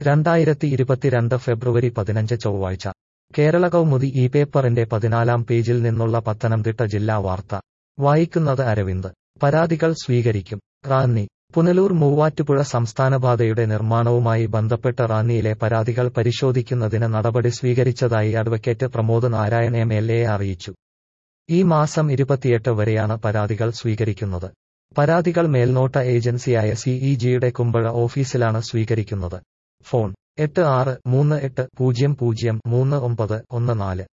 രണ്ടായിരത്തി ഇരുപത്തിരണ്ട് ഫെബ്രുവരി പതിനഞ്ച് ചൊവ്വാഴ്ച കേരള കൗമുദി ഈ പേപ്പറിന്റെ പതിനാലാം പേജിൽ നിന്നുള്ള പത്തനംതിട്ട ജില്ലാ വാർത്ത വായിക്കുന്നത് അരവിന്ദ് പരാതികൾ സ്വീകരിക്കും റാന്നി പുനലൂർ മൂവാറ്റുപുഴ സംസ്ഥാനപാതയുടെ നിർമ്മാണവുമായി ബന്ധപ്പെട്ട് റാന്നിയിലെ പരാതികൾ പരിശോധിക്കുന്നതിന് നടപടി സ്വീകരിച്ചതായി advocate Pramod Narayan M L A അറിയിച്ചു ഈ മാസം ഇരുപത്തിയെട്ട് വരെയാണ് പരാതികൾ സ്വീകരിക്കുന്നത് പരാതികൾ മേൽനോട്ട ഏജൻസിയായ സിഇജിയുടെ കുമ്പഴ ഓഫീസിലാണ് സ്വീകരിക്കുന്നത് ഫോൺ എട്ട് ആറ് മൂന്ന് എട്ട് പൂജ്യം പൂജ്യം മൂന്ന് ഒമ്പത് ഒന്ന് നാല്